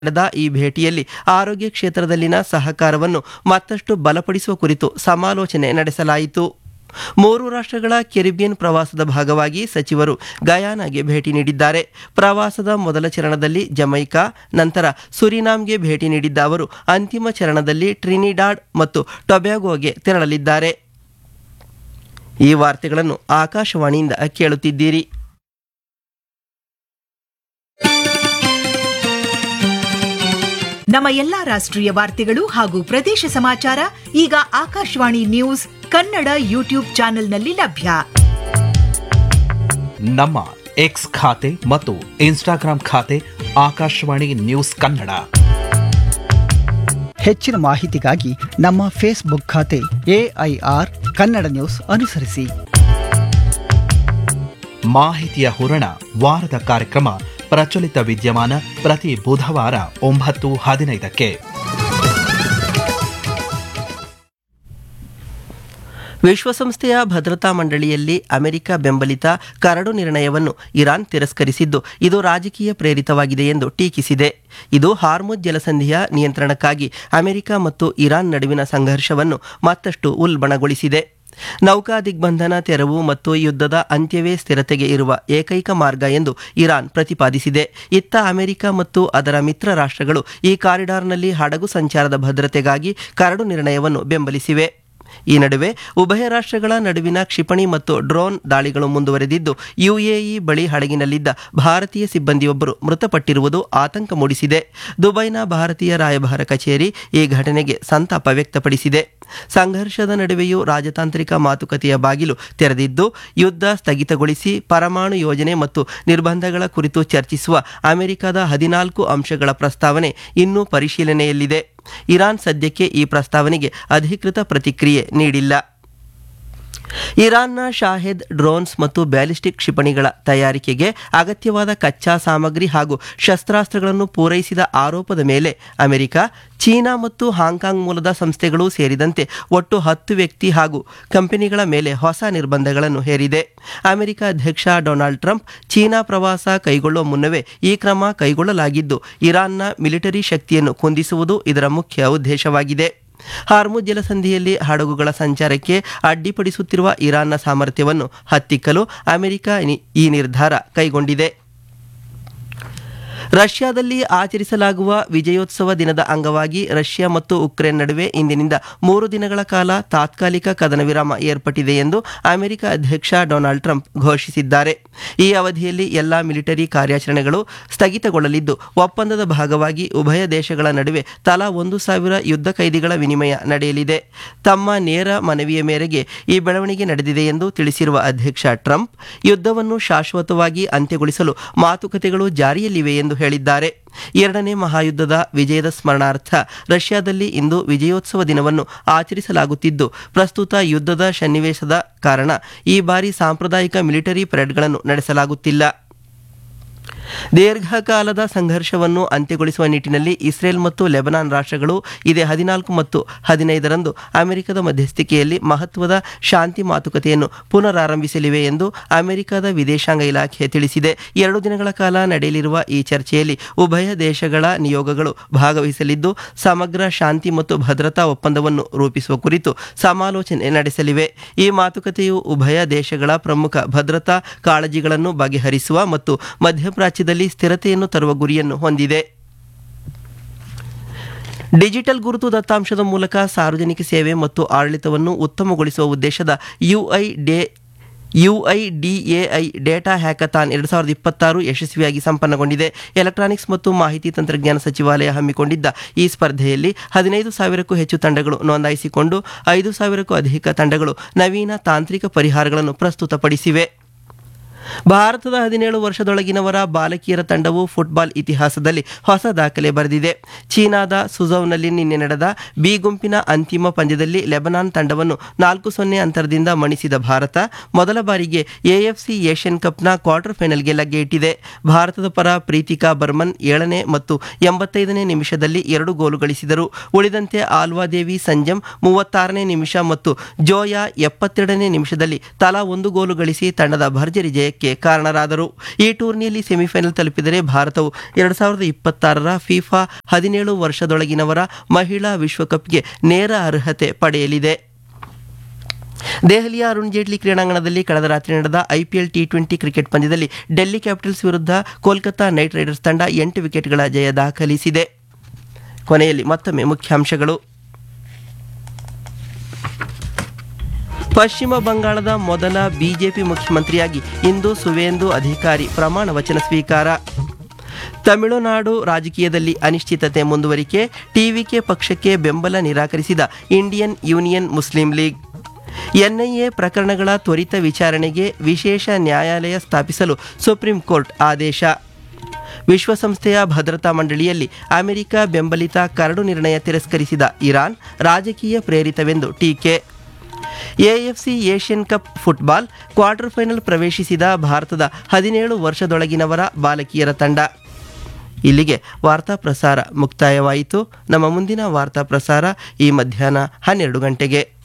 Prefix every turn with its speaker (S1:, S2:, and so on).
S1: ನಡೆದ ಈ ಭೇಟಿಯಲ್ಲಿ ಆರೋಗ್ಯ ಕ್ಷೇತ್ರದಲ್ಲಿನ ಸಹಕಾರವನ್ನು ಮತ್ತಷ್ಟು ಬಲಪಡಿಸುವ ಕುರಿತು ಸಮಾಲೋಚನೆ ನಡೆಸಲಾಯಿತು ಮೂರು ರಾಷ್ಟ್ರಗಳ ಕೆರಿಬಿಯನ್ ಪ್ರವಾಸದ ಭಾಗವಾಗಿ ಸಚಿವರು ಗಯಾನಾಗೆ ಭೇಟಿ ನೀಡಿದ್ದಾರೆ ಪ್ರವಾಸದ ಮೊದಲ ಚರಣದಲ್ಲಿ ಜಮೈಕಾ ನಂತರ ಸುರಿನಾಮ್ಗೆ ಭೇಟಿ ನೀಡಿದ್ದ ಅವರು ಅಂತಿಮ ಚರಣದಲ್ಲಿ ಟ್ರಿನಿಡಾಡ್ ಮತ್ತು ಟೊಬ್ಯಾಗೋಗೆ ತೆರಳಲಿದ್ದಾರೆ ಈ ವಾರ್ತೆಗಳನ್ನು ಆಕಾಶವಾಣಿಯಿಂದ ಕೇಳುತ್ತಿದ್ದೀರಿ
S2: ನಮ್ಮ ಎಲ್ಲಾ ರಾಷ್ಟ್ರೀಯ ವಾರ್ತೆಗಳು ಹಾಗೂ ಪ್ರದೇಶ ಸಮಾಚಾರ ಈಗ ಆಕಾಶವಾಣಿ ನ್ಯೂಸ್ ಕನ್ನಡ ಯೂಟ್ಯೂಬ್ ಚಾನೆಲ್ನಲ್ಲಿ ಲಭ್ಯ
S3: ನಮ್ಮ ಎಕ್ಸ್ ಖಾತೆ ಮತ್ತು ಇನ್ಸ್ಟಾಗ್ರಾಂ ಖಾತೆ ಆಕಾಶವಾಣಿ ನ್ಯೂಸ್ ಕನ್ನಡ
S4: ಹೆಚ್ಚಿನ ಮಾಹಿತಿಗಾಗಿ ನಮ್ಮ ಫೇಸ್ಬುಕ್ ಖಾತೆ ಎಐಆರ್ ಕನ್ನಡ ನ್ಯೂಸ್ ಅನುಸರಿಸಿ
S3: ಮಾಹಿತಿಯ ಹೂರಣ ವಾರದ ಕಾರ್ಯಕ್ರಮ ಪ್ರಚಲಿತ ವಿದ್ಯಮಾನ ಪ್ರತಿ ಬುಧವಾರ ಒಂಬತ್ತು ಹದಿನೈದಕ್ಕೆ
S1: ವಿಶ್ವಸಂಸ್ಥೆಯ ಭದ್ರತಾ ಮಂಡಳಿಯಲ್ಲಿ ಅಮೆರಿಕ ಬೆಂಬಲಿತ ಕರಡು ನಿರ್ಣಯವನ್ನು ಇರಾನ್ ತಿರಸ್ಕರಿಸಿದ್ದು ಇದು ರಾಜಕೀಯ ಪ್ರೇರಿತವಾಗಿದೆ ಎಂದು ಟೀಕಿಸಿದೆ ಇದು ಹಾರ್ಮುಜ್ ಜಲಸಂಧಿಯ ನಿಯಂತ್ರಣಕ್ಕಾಗಿ ಅಮೆರಿಕ ಮತ್ತು ಇರಾನ್ ನಡುವಿನ ಸಂಘರ್ಷವನ್ನು ಮತ್ತಷ್ಟು ಉಲ್ಬಣಗೊಳಿಸಿದೆ ನೌಕಾ ದಿಗ್ಬಂಧನ ತೆರವು ಮತ್ತು ಯುದ್ಧದ ಅಂತ್ಯವೇ ಸ್ಥಿರತೆಗೆ ಇರುವ ಏಕೈಕ ಮಾರ್ಗ ಎಂದು ಇರಾನ್ ಪ್ರತಿಪಾದಿಸಿದೆ ಇತ್ತ ಅಮೆರಿಕ ಮತ್ತು ಅದರ ಮಿತ್ರ ರಾಷ್ಟ್ರಗಳು ಈ ಕಾರಿಡಾರ್ನಲ್ಲಿ ಹಡಗು ಸಂಚಾರದ ಭದ್ರತೆಗಾಗಿ ಕರಡು ನಿರ್ಣಯವನ್ನು ಬೆಂಬಲಿಸಿವೆ ಈ ನಡುವೆ ಉಭಯ ರಾಷ್ಟ್ರಗಳ ನಡುವಿನ ಕ್ಷಿಪಣಿ ಮತ್ತು ಡ್ರೋನ್ ದಾಳಿಗಳು ಮುಂದುವರೆದಿದ್ದು ಯುಎಇ ಬಳಿ ಹಡಗಿನಲ್ಲಿದ್ದ ಭಾರತೀಯ ಸಿಬ್ಬಂದಿಯೊಬ್ಬರು ಮೃತಪಟ್ಟಿರುವುದು ಆತಂಕ ಮೂಡಿಸಿದೆ ದುಬೈನ ಭಾರತೀಯ ರಾಯಭಾರ ಕಚೇರಿ ಈ ಘಟನೆಗೆ ಸಂತಾಪ ವ್ಯಕ್ತಪಡಿಸಿದೆ ಸಂಘರ್ಷದ ನಡುವೆಯೂ ರಾಜತಾಂತ್ರಿಕ ಮಾತುಕತೆಯ ಬಾಗಿಲು ತೆರೆದಿದ್ದು ಯುದ್ಧ ಸ್ಥಗಿತಗೊಳಿಸಿ ಪರಮಾಣು ಯೋಜನೆ ಮತ್ತು ನಿರ್ಬಂಧಗಳ ಕುರಿತು ಚರ್ಚಿಸುವ ಅಮೆರಿಕದ ಹದಿನಾಲ್ಕು ಅಂಶಗಳ ಪ್ರಸ್ತಾವನೆ ಇನ್ನೂ ಪರಿಶೀಲನೆಯಲ್ಲಿದೆ ಇರಾನ್ ಸದ್ಯಕ್ಕೆ ಈ ಪ್ರಸ್ತಾವನೆಗೆ ಅಧಿಕೃತ ಪ್ರತಿಕ್ರಿಯೆ ನೀಡಿಲ್ಲ ಇರಾನ್ನ ಶಾಹೆದ್ ಡ್ರೋನ್ಸ್ ಮತ್ತು ಬ್ಯಾಲಿಸ್ಟಿಕ್ ಕ್ಷಿಪಣಿಗಳ ತಯಾರಿಕೆಗೆ ಅಗತ್ಯವಾದ ಕಚ್ಚಾ ಸಾಮಗ್ರಿ ಹಾಗೂ ಶಸ್ತ್ರಾಸ್ತ್ರಗಳನ್ನು ಪೂರೈಸಿದ ಆರೋಪದ ಮೇಲೆ ಅಮೆರಿಕ ಚೀನಾ ಮತ್ತು ಹಾಂಕಾಂಗ್ ಮೂಲದ ಸಂಸ್ಥೆಗಳು ಸೇರಿದಂತೆ ಒಟ್ಟು ಹತ್ತು ವ್ಯಕ್ತಿ ಹಾಗೂ ಕಂಪನಿಗಳ ಮೇಲೆ ಹೊಸ ನಿರ್ಬಂಧಗಳನ್ನು ಹೇರಿದೆ ಅಮೆರಿಕ ಅಧ್ಯಕ್ಷ ಡೊನಾಲ್ಡ್ ಟ್ರಂಪ್ ಚೀನಾ ಪ್ರವಾಸ ಕೈಗೊಳ್ಳುವ ಮುನ್ನವೇ ಈ ಕ್ರಮ ಕೈಗೊಳ್ಳಲಾಗಿದ್ದು ಇರಾನ್ನ ಮಿಲಿಟರಿ ಶಕ್ತಿಯನ್ನು ಕುಂದಿಸುವುದು ಇದರ ಮುಖ್ಯ ಉದ್ದೇಶವಾಗಿದೆ ಹಾರ್ಮುಜ್ ಜಲಸಂಧಿಯಲ್ಲಿ ಹಡಗುಗಳ ಸಂಚಾರಕ್ಕೆ ಅಡ್ಡಿಪಡಿಸುತ್ತಿರುವ ಇರಾನ್ನ ಸಾಮರ್ಥ್ಯವನ್ನು ಹತ್ತಿಕ್ಕಲು ಅಮೆರಿಕ ಈ ನಿರ್ಧಾರ ಕೈಗೊಂಡಿದೆ ರಷ್ಯಾದಲ್ಲಿ ಆಚರಿಸಲಾಗುವ ವಿಜಯೋತ್ಸವ ದಿನದ ಅಂಗವಾಗಿ ರಷ್ಯಾ ಮತ್ತು ಉಕ್ರೇನ್ ನಡುವೆ ಇಂದಿನಿಂದ ಮೂರು ದಿನಗಳ ಕಾಲ ತಾತ್ಕಾಲಿಕ ಕದನ ವಿರಾಮ ಏರ್ಪಟ್ಟಿದೆ ಎಂದು ಅಮೆರಿಕ ಅಧ್ಯಕ್ಷ ಡೊನಾಲ್ಡ್ ಟ್ರಂಪ್ ಘೋಷಿಸಿದ್ದಾರೆ ಈ ಅವಧಿಯಲ್ಲಿ ಎಲ್ಲಾ ಮಿಲಿಟರಿ ಕಾರ್ಯಾಚರಣೆಗಳು ಸ್ಥಗಿತಗೊಳ್ಳಲಿದ್ದು ಒಪ್ಪಂದದ ಭಾಗವಾಗಿ ಉಭಯ ದೇಶಗಳ ನಡುವೆ ತಲಾ ಒಂದು ಸಾವಿರ ಯುದ್ಧ ಕೈದಿಗಳ ವಿನಿಮಯ ನಡೆಯಲಿದೆ ತಮ್ಮ ನೇರ ಮನವಿಯ ಮೇರೆಗೆ ಈ ಬೆಳವಣಿಗೆ ನಡೆದಿದೆ ಎಂದು ತಿಳಿಸಿರುವ ಅಧ್ಯಕ್ಷ ಟ್ರಂಪ್ ಯುದ್ಧವನ್ನು ಶಾಶ್ವತವಾಗಿ ಅಂತ್ಯಗೊಳಿಸಲು ಮಾತುಕತೆಗಳು ಜಾರಿಯಲ್ಲಿವೆ ಎಂದು ಹೇಳಿದ್ದಾರೆ ಎರಡನೇ ಮಹಾಯುದ್ಧದ ವಿಜಯದ ಸ್ಮರಣಾರ್ಥ ರಷ್ಯಾದಲ್ಲಿ ಇಂದು ವಿಜಯೋತ್ಸವ ದಿನವನ್ನು ಆಚರಿಸಲಾಗುತ್ತಿದ್ದು ಪ್ರಸ್ತುತ ಯುದ್ಧದ ಸನ್ನಿವೇಶದ ಕಾರಣ ಈ ಬಾರಿ ಸಾಂಪ್ರದಾಯಿಕ ಮಿಲಿಟರಿ ಪರೇಡ್ಗಳನ್ನು ನಡೆಸಲಾಗುತ್ತಿಲ್ಲ ದೀರ್ಘಕಾಲದ ಸಂಘರ್ಷವನ್ನು ಅಂತ್ಯಗೊಳಿಸುವ ನಿಟ್ಟಿನಲ್ಲಿ ಇಸ್ರೇಲ್ ಮತ್ತು ಲೆಬನಾನ್ ರಾಷ್ಟ್ರಗಳು ಇದೇ ಹದಿನಾಲ್ಕು ಮತ್ತು ಹದಿನೈದರಂದು ಅಮೆರಿಕದ ಮಧ್ಯಸ್ಥಿಕೆಯಲ್ಲಿ ಮಹತ್ವದ ಶಾಂತಿ ಮಾತುಕತೆಯನ್ನು ಪುನರಾರಂಭಿಸಲಿವೆ ಎಂದು ಅಮೆರಿಕದ ವಿದೇಶಾಂಗ ಇಲಾಖೆ ತಿಳಿಸಿದೆ ಎರಡು ದಿನಗಳ ಕಾಲ ನಡೆಯಲಿರುವ ಈ ಚರ್ಚೆಯಲ್ಲಿ ಉಭಯ ದೇಶಗಳ ನಿಯೋಗಗಳು ಭಾಗವಹಿಸಲಿದ್ದು ಸಮಗ್ರ ಶಾಂತಿ ಮತ್ತು ಭದ್ರತಾ ಒಪ್ಪಂದವನ್ನು ರೂಪಿಸುವ ಕುರಿತು ಸಮಾಲೋಚನೆ ನಡೆಸಲಿವೆ ಈ ಮಾತುಕತೆಯು ಉಭಯ ದೇಶಗಳ ಪ್ರಮುಖ ಭದ್ರತಾ ಕಾಳಜಿಗಳನ್ನು ಬಗೆಹರಿಸುವ ಮತ್ತು ಮಧ್ಯಪ್ರಾಚ್ಯದಲ್ಲಿ ಸ್ಥಿರತೆಯನ್ನು ತರುವ ಗುರಿಯನ್ನು ಹೊಂದಿದೆ ಡಿಜಿಟಲ್ ಗುರುತು ದತ್ತಾಂಶದ ಮೂಲಕ ಸಾರ್ವಜನಿಕ ಸೇವೆ ಮತ್ತು ಆಡಳಿತವನ್ನು ಉತ್ತಮಗೊಳಿಸುವ ಉದ್ದೇಶದ ಯುಐ ಡೇ ಯುಐಡಿಎಐ ಡೇಟಾ ಹ್ಯಾಕಥಾನ್ ಎರಡು ಸಾವಿರದ ಇಪ್ಪತ್ತಾರು ಯಶಸ್ವಿಯಾಗಿ ಸಂಪನ್ನಗೊಂಡಿದೆ ಎಲೆಕ್ಟ್ರಾನಿಕ್ಸ್ ಮತ್ತು ಮಾಹಿತಿ ತಂತ್ರಜ್ಞಾನ ಸಚಿವಾಲಯ ಹಮ್ಮಿಕೊಂಡಿದ್ದ ಈ ಸ್ಪರ್ಧೆಯಲ್ಲಿ ಹದಿನೈದು ಸಾವಿರಕ್ಕೂ ಹೆಚ್ಚು ತಂಡಗಳು ನೋಂದಾಯಿಸಿಕೊಂಡು ಐದು ಸಾವಿರಕ್ಕೂ ಅಧಿಕ ತಂಡಗಳು ನವೀನ ತಾಂತ್ರಿಕ ಪರಿಹಾರಗಳನ್ನು ಪ್ರಸ್ತುತಪಡಿಸಿವೆ ಭಾರತದ ಹದಿನೇಳು ವರ್ಷದೊಳಗಿನವರ ಬಾಲಕಿಯರ ತಂಡವು ಫುಟ್ಬಾಲ್ ಇತಿಹಾಸದಲ್ಲಿ ಹೊಸ ದಾಖಲೆ ಬರೆದಿದೆ ಚೀನಾದ ಸುಜೌನಲ್ಲಿ ನಿನ್ನೆ ನಡೆದ ಬಿ ಗುಂಪಿನ ಅಂತಿಮ ಪಂದ್ಯದಲ್ಲಿ ಲೆಬನಾನ್ ತಂಡವನ್ನು ನಾಲ್ಕು ಸೊನ್ನೆ ಅಂತರದಿಂದ ಮಣಿಸಿದ ಭಾರತ ಮೊದಲ ಬಾರಿಗೆ ಎಎಫ್ಸಿ ಏಷ್ಯನ್ ಕಪ್ನ ಕ್ವಾರ್ಟರ್ ಫೈನಲ್ಗೆ ಲಗ್ಗೆ ಇಟ್ಟಿದೆ ಭಾರತದ ಪರ ಪ್ರೀತಿಕಾ ಬರ್ಮನ್ ಏಳನೇ ಮತ್ತು ಎಂಬತ್ತೈದನೇ ನಿಮಿಷದಲ್ಲಿ ಎರಡು ಗೋಲು ಗಳಿಸಿದರು ಉಳಿದಂತೆ ಆಲ್ವಾದೇವಿ ಸಂಜಮ್ ಮೂವತ್ತಾರನೇ ನಿಮಿಷ ಮತ್ತು ಜೋಯಾ ಎಪ್ಪತ್ತೆರಡನೇ ನಿಮಿಷದಲ್ಲಿ ತಲಾ ಒಂದು ಗೋಲು ಗಳಿಸಿ ತಂಡದ ಭರ್ಜರಿ ಜಯಕ್ಕೆ ಜಯಕ್ಕೆ ಕಾರಣರಾದರು ಈ ಟೂರ್ನಿಯಲ್ಲಿ ಸೆಮಿಫೈನಲ್ ತಲುಪಿದರೆ ಭಾರತವು ಎರಡು ಸಾವಿರದ ಇಪ್ಪತ್ತಾರರ ಫಿಫಾ ಹದಿನೇಳು ವರ್ಷದೊಳಗಿನವರ ಮಹಿಳಾ ವಿಶ್ವಕಪ್ಗೆ ನೇರ ಅರ್ಹತೆ ಪಡೆಯಲಿದೆ ದೆಹಲಿಯ ಅರುಣ್ ಜೇಟ್ಲಿ ಕ್ರೀಡಾಂಗಣದಲ್ಲಿ ಕಳೆದ ರಾತ್ರಿ ನಡೆದ ಐಪಿಎಲ್ ಟಿ ಟ್ವೆಂಟಿ ಕ್ರಿಕೆಟ್ ಪಂದ್ಯದಲ್ಲಿ ಡೆಲ್ಲಿ ಕ್ಯಾಪಿಟಲ್ಸ್ ವಿರುದ್ಧ ಕೋಲ್ಕತಾ ನೈಟ್ ರೈಡರ್ಸ್ ತಂಡ ಎಂಟು ವಿಕೆಟ್ಗಳ ಜಯ ದಾಖಲಿಸಿದೆ ಕೊನೆಯಲ್ಲಿ ಮತ್ತೊಮ್ಮೆ ಮುಖ್ಯಾಂಶಗಳು ಪಶ್ಚಿಮ ಬಂಗಾಳದ ಮೊದಲ ಬಿಜೆಪಿ ಮುಖ್ಯಮಂತ್ರಿಯಾಗಿ ಇಂದು ಸುವೇಂದು ಅಧಿಕಾರಿ ಪ್ರಮಾಣ ವಚನ ಸ್ವೀಕಾರ ತಮಿಳುನಾಡು ರಾಜಕೀಯದಲ್ಲಿ ಅನಿಶ್ಚಿತತೆ ಮುಂದುವರಿಕೆ ಟಿವಿಕೆ ಪಕ್ಷಕ್ಕೆ ಬೆಂಬಲ ನಿರಾಕರಿಸಿದ Indian Union Muslim League NIA ಪ್ರಕರಣಗಳ ತ್ವರಿತ ವಿಚಾರಣೆಗೆ ವಿಶೇಷ ನ್ಯಾಯಾಲಯ ಸ್ಥಾಪಿಸಲು ಸುಪ್ರೀಂ ಕೋರ್ಟ್ ಆದೇಶ ವಿಶ್ವಸಂಸ್ಥೆಯ ಭದ್ರತಾ ಮಂಡಳಿಯಲ್ಲಿ ಅಮೆರಿಕ ಬೆಂಬಲಿತ ಕರಡು ನಿರ್ಣಯ ತಿರಸ್ಕರಿಸಿದ ಇರಾನ್ ರಾಜಕೀಯ ಪ್ರೇರಿತವೆಂದು ಟೀಕೆ AFC Asian Cup football quarter final ಪ್ರವೇಶಿಸಿದ ಭಾರತದ ಹದಿನೇಳು ವರ್ಷದೊಳಗಿನವರ ಬಾಲಕಿಯರ ತಂಡ ಇಲ್ಲಿಗೆ ವಾರ್ತಾ ಪ್ರಸಾರ ಮುಕ್ತಾಯವಾಯಿತು ನಮ್ಮ ಮುಂದಿನ ವಾರ್ತಾ ಪ್ರಸಾರ ಈ ಮಧ್ಯಾಹ್ನ ಹನ್ನೆರಡು ಗಂಟೆಗೆ